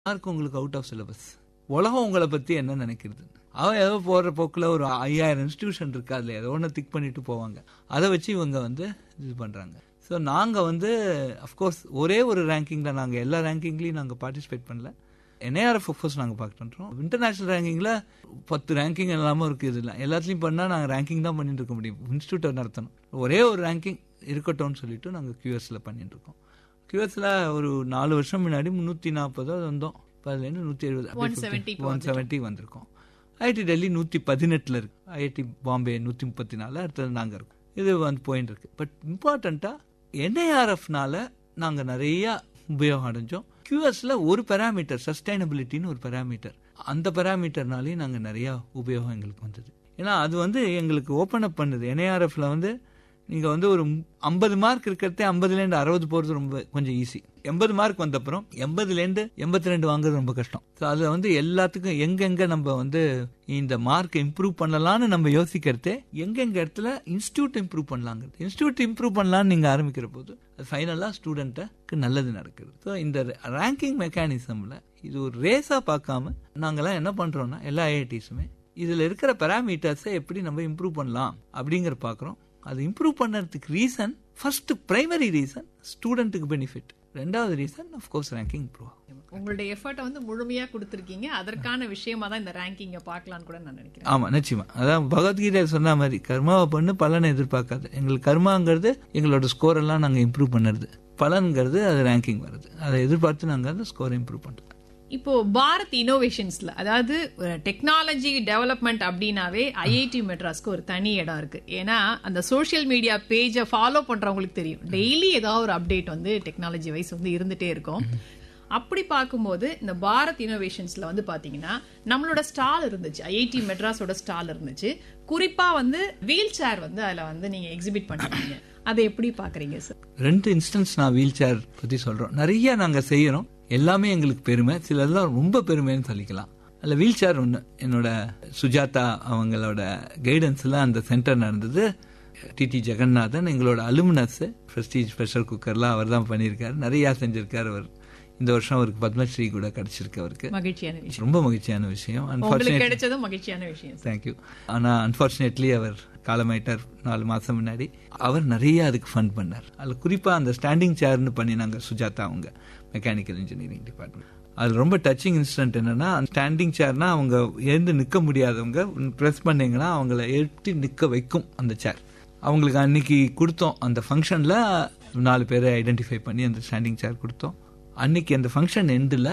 Mark உங்களுக்கு out of syllabus உலகம் உங்களை பற்றி என்ன நினைக்கிறது அவன் ஏதோ போகிற போக்கில் ஒரு ஐயாயிரம் இன்ஸ்டியூஷன் இருக்கு அதில் ஏதோ ஒன்று திக் பண்ணிட்டு போவாங்க அதை வச்சு இவங்க வந்து இது பண்ணுறாங்க ஸோ நாங்கள் வந்து அஃப்கோர்ஸ் ஒரே ஒரு ரேங்கிங்கில் நாங்கள் எல்லா ரேங்கிங்லேயும் நாங்கள் பார்ட்டிசிபேட் பண்ணல என்ஐஆர்எஃப் ஃபோர்ஸ் நாங்கள் பார்க்க பண்ணுறோம் இன்டர்நேஷனல் ரேங்கிங்கில் பத்து ரேங்கிங் எல்லாமே இருக்குது இதில் எல்லாத்துலேயும் பண்ணால் நாங்கள் ரேங்கிங் தான் பண்ணிட்டு இருக்க முடியும் இன்ஸ்டியூட்டை நடத்தணும் ஒரே ஒரு ரேங்கிங் இருக்கட்டும்னு சொல்லிட்டு நாங்கள் கியூஎஸில் பண்ணிட்டு இருக்கோம் கியூஎஸில் ஒரு நாலு வருஷம் முன்னாடி முந்நூற்றி நாற்பதோ வந்தோம் அதுலேருந்து நூற்றி எழுபது 170 க்கு ஒன் செவன்ட்டி வந்திருக்கோம் ஐஐடி டெல்லி நூற்றி பதினெட்டில் இருக்கு ஐஐடி பாம்பே நூற்றி முப்பத்தி நாலு அடுத்தது நாங்கள் இருக்கோம் இது வந்து போயின்னு இருக்கு பட் இம்பார்ட்டண்ட்டாக என்ஐஆர்எஃப்னால நாங்கள் நிறையா உபயோகம் அடைஞ்சோம் கியூஎஸ்ல ஒரு பெராமீட்டர் சஸ்டைனபிலிட்டின்னு ஒரு பெராமீட்டர் அந்த பெராமீட்டர்னாலையும் நாங்கள் நிறையா உபயோகம் எங்களுக்கு வந்தது ஏன்னா அது வந்து எங்களுக்கு ஓப்பன் அப் பண்ணுது என்ஐஆர்எஃப்ல வந்து நீங்கள் வந்து ஒரு ஐம்பது மார்க் இருக்கிறதே ஐம்பதுலேருந்து அறுபது போகிறது ரொம்ப கொஞ்சம் ஈஸி எண்பது மார்க் வந்த அப்புறம் எண்பதுலேருந்து எண்பத்தி ரெண்டு வாங்குறது ரொம்ப கஷ்டம் ஸோ அதில் வந்து எல்லாத்துக்கும் எங்கெங்க நம்ம வந்து இந்த மார்க் இம்ப்ரூவ் பண்ணலாம்னு நம்ம யோசிக்கிறதே எங்கெங்க இடத்துல இன்ஸ்டியூட் இம்ப்ரூவ் பண்ணலாங்கிறது இன்ஸ்டியூட் இம்ப்ரூவ் பண்ணலாம்னு நீங்கள் ஆரம்பிக்கிற போது அது ஃபைனலாக ஸ்டூடெண்ட்டுக்கு நல்லது நடக்குது ஸோ இந்த ரேங்கிங் மெக்கானிசமில் இது ஒரு ரேஸாக பார்க்காம நாங்கள்லாம் என்ன பண்ணுறோம்னா எல்லா ஐஐடிஸுமே இதில் இருக்கிற பேராமீட்டர்ஸை எப்படி நம்ம இம்ப்ரூவ் பண்ணலாம் அப்படிங்கிற பார்க்குறோம் அது இம்ப்ரூவ் பண்ணுறதுக்கு ரீசன் ஃபர்ஸ்ட் பிரைமரி ரீசன் ஸ்டூடெண்ட்டுக்கு பெனிஃபிட் ரெண்டாவது ரீசன் கோர்ஸ் ரேங்கிங் இம்ப்ரூவ் ஆகும் உங்களுடைய எஃபர்ட்டை வந்து முழுமையா கொடுத்துருக்கீங்க அதற்கான விஷயமா தான் இந்த ரேங்கிங்க பார்க்கலாம்னு கூட நான் நினைக்கிறேன் ஆமா நிச்சயமா அதான் பகவத்கீதை சொன்ன மாதிரி கர்மாவை பண்ணு பலனை எதிர்பார்க்காது எங்களுக்கு கர்மாங்கிறது எங்களோட ஸ்கோர் எல்லாம் நாங்கள் இம்ப்ரூவ் பண்ணுறது பலன்கிறது அது ரேங்கிங் வருது அதை எதிர்பார்த்து நாங்கள் அந்த ஸ்கோரை இம்ப்ரூவ் பண்ணுறோம் இப்போ பாரத் இனோவேஷன்ஸ்ல அதாவது டெக்னாலஜி டெவலப்மெண்ட் அப்படின்னாவே ஐஐடி மெட்ராஸ்க்கு ஒரு தனி இடம் இருக்கு ஏன்னா அந்த சோஷியல் மீடியா பேஜை ஃபாலோ பண்றவங்களுக்கு தெரியும் டெய்லி ஏதாவது ஒரு அப்டேட் வந்து டெக்னாலஜி வைஸ் வந்து இருந்துட்டே இருக்கும் அப்படி பார்க்கும்போது இந்த பாரத் இனோவேஷன்ஸ்ல வந்து பாத்தீங்கன்னா நம்மளோட ஸ்டால் இருந்துச்சு ஐஐடி மெட்ராஸோட ஸ்டால் இருந்துச்சு குறிப்பா வந்து வீல் சேர் வந்து அதுல வந்து நீங்க எக்ஸிபிட் பண்ணிருக்கீங்க அதை எப்படி பாக்குறீங்க சார் ரெண்டு இன்ஸ்டன்ஸ் நான் வீல் சேர் பற்றி சொல்கிறோம் நிறைய நாங்கள் செய்கிறோம் எல்லாமே எங்களுக்கு பெருமை சிலதெல்லாம் ரொம்ப பெருமைன்னு சொல்லிக்கலாம் அதில் வீல் சேர் ஒன்று என்னோட சுஜாதா அவங்களோட கைடன்ஸில் அந்த சென்டர் நடந்தது டிடி ஜெகநாதன் எங்களோட அலுமினஸ் பிரஸ்டீஜ் ப்ரெஷர் குக்கர்லாம் அவர் தான் பண்ணியிருக்காரு நிறையா செஞ்சிருக்காரு அவர் இந்த வருஷம் அவருக்கு பத்மஸ்ரீ கூட கிடைச்சிருக்கு அவருக்கு மகிழ்ச்சியான விஷயம் ரொம்ப மகிழ்ச்சியான விஷயம் உங்களுக்கு அன்பார்ச்சுனேட் கிடைச்சதும் மகிழ்ச்சியான விஷயம் சார் தேங்க்யூ ஆனால் அன்ஃபார்ச்சுனேட்லி அவர் காலமாயிட்டார் நாலு மாதம் முன்னாடி அவர் நிறைய அதுக்கு ஃபண்ட் பண்ணார் அதில் குறிப்பாக அந்த ஸ்டாண்டிங் சேர்னு பண்ணினாங்க சுஜாதா அவங்க மெக்கானிக்கல் இன்ஜினியரிங் டிபார்ட்மெண்ட் அது ரொம்ப டச்சிங் இன்சிடென்ட் என்னன்னா ஸ்டாண்டிங் சேர்னா அவங்க எழுந்து நிற்க முடியாதவங்க ப்ரெஸ் பண்ணீங்கன்னா அவங்கள எழுப்பி நிற்க வைக்கும் அந்த சேர் அவங்களுக்கு அன்னைக்கு கொடுத்தோம் அந்த ஃபங்க்ஷனில் நாலு பேரை ஐடென்டிஃபை பண்ணி அந்த ஸ்டாண்டிங் சேர் கொடுத்தோம் அன்னைக்கு அந்த ஃபங்க்ஷன் எண்டில்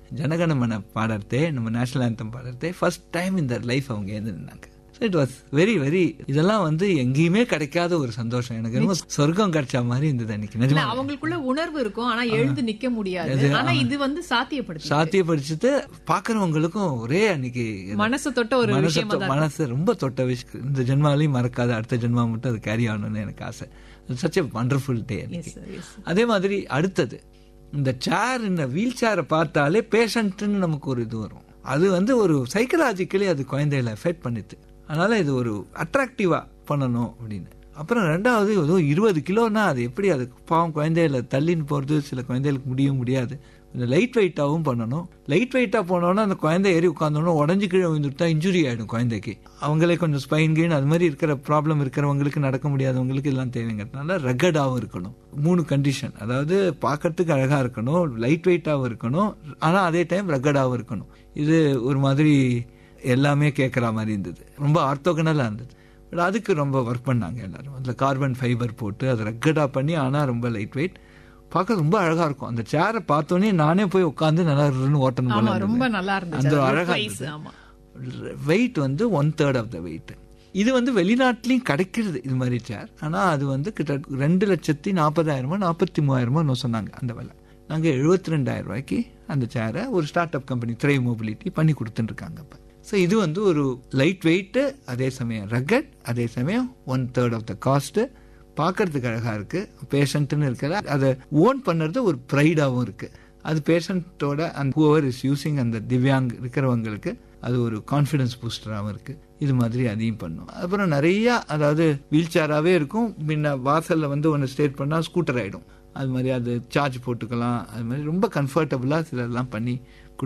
ஜனகணமன பாடுறதே நம்ம நேஷனல் ஆந்தம் பாடுறதே ஃபர்ஸ்ட் டைம் இந்த லைஃப் அவங்க எழுந்து நின்னாங்க so it was very very இதெல்லாம் வந்து எங்கேயுமே கிடைக்காத ஒரு சந்தோஷம் எனக்கு ரொம்ப சொர்க்கம் கிடைச்ச மாதிரி இருந்தது அன்னைக்கு இல்ல நிஜமா அவங்களுக்குள்ள உணர்வு இருக்கும் ஆனா எழுந்து நிக்க முடியாது ஆனா இது வந்து சாத்தியப்படுத்து சாத்தியப்படுத்திட்டு பாக்குறவங்களுக்கும் ஒரே அன்னைக்கு மனசு தொட்ட ஒரு மனசு விஷயமா தொ- தான் மனசு ரொம்ப தொட்ட விஷயம் இந்த ஜென்மாலையும் மறக்காத அடுத்த ஜென்மா மட்டும் அது கேரி ஆகணும்னு எனக்கு ஆசை such a wonderful day Yes, sir, yes, sir. அதே மாதிரி அடுத்தது இந்த சேர் இந்த வீல் சேரை பார்த்தாலே பேஷண்ட்னு நமக்கு ஒரு இது வரும் அது வந்து ஒரு சைக்கலாஜிக்கலி அது குழந்தைகளை எஃபெக்ட் பண்ணுது அதனால இது ஒரு அட்ராக்டிவா பண்ணணும் அப்படின்னு அப்புறம் ரெண்டாவது ஏதோ இருபது கிலோனா அது எப்படி அது பாவம் குழந்தைகளை தள்ளின்னு போறது சில குழந்தைகளுக்கு முடியும் முடியாது கொஞ்சம் லைட் வெயிட்டாகவும் பண்ணணும் லைட் வெயிட்டாக போனோன்னா அந்த குழந்தை ஏறி உட்காந்தோன்னா உடஞ்சி கீழே விழுந்துட்டா இன்ஜுரி ஆகிடும் குழந்தைக்கு அவங்களே கொஞ்சம் ஸ்பைன் கீன் அது மாதிரி இருக்கிற ப்ராப்ளம் இருக்கிறவங்களுக்கு நடக்க முடியாதவங்களுக்கு எல்லாம் தேவைங்கிறதுனால ரகடாகவும் இருக்கணும் மூணு கண்டிஷன் அதாவது பார்க்கறதுக்கு அழகாக இருக்கணும் லைட் வெயிட்டாகவும் இருக்கணும் ஆனால் அதே டைம் ரகடாகவும் இருக்கணும் இது ஒரு மாதிரி எல்லாமே கேட்குற மாதிரி இருந்தது ரொம்ப ஆர்த்தோகனலாக இருந்தது பட் அதுக்கு ரொம்ப ஒர்க் பண்ணாங்க எல்லாரும் அதில் கார்பன் ஃபைபர் போட்டு அதை ரக்கடாக பண்ணி ஆனால் ரொம்ப லைட் வெயிட் பார்க்க ரொம்ப அழகா இருக்கும் அந்த சேரை பார்த்தோன்னே நானே போய் உட்காந்து நல்லா இருன்னு ஓட்டணும் போல ஆமா இருந்தது. ரொம்ப நல்லா இருந்துச்சு அந்த அது அழகா price, இருந்தது. ஆமா வெயிட் வந்து one third of the weight இது வந்து வெளிநாட்டிலையும் கிடைக்கிறது இது மாதிரி சேர் ஆனால் அது வந்து கிட்ட ரெண்டு லட்சத்தி நாற்பதாயிரமோ நாற்பத்தி மூவாயிரமோ சொன்னாங்க அந்த விலை நாங்கள் எழுபத்தி ரெண்டாயிரம் ரூபாய்க்கு அந்த சேரை ஒரு ஸ்டார்ட் அப் கம்பெனி த்ரை மொபிலிட்டி பண்ணி கொடுத்துட்டு இருக்காங்க இப்போ ஸோ இது வந்து ஒரு லைட் வெயிட்டு அதே சமயம் ரகட் அதே சமயம் one third of the cost பார்க்கறதுக்கு அழகாக இருக்குது பேஷண்ட்டுன்னு இருக்கிற அதை ஓன் பண்ணுறது ஒரு ப்ரைடாகவும் இருக்குது அது பேஷண்ட்டோட அந்த ஹூவர் இஸ் யூசிங் அந்த திவ்யாங் இருக்கிறவங்களுக்கு அது ஒரு கான்ஃபிடன்ஸ் பூஸ்டராகவும் இருக்குது இது மாதிரி அதையும் பண்ணும் அப்புறம் நிறைய அதாவது வீல் சேராகவே இருக்கும் முன்ன வாசலில் வந்து ஒன்று ஸ்டேட் பண்ணால் ஸ்கூட்டர் ஆகிடும் அது மாதிரி அது சார்ஜ் போட்டுக்கலாம் அது மாதிரி ரொம்ப கம்ஃபர்டபுளாக சிலர்லாம் பண்ணி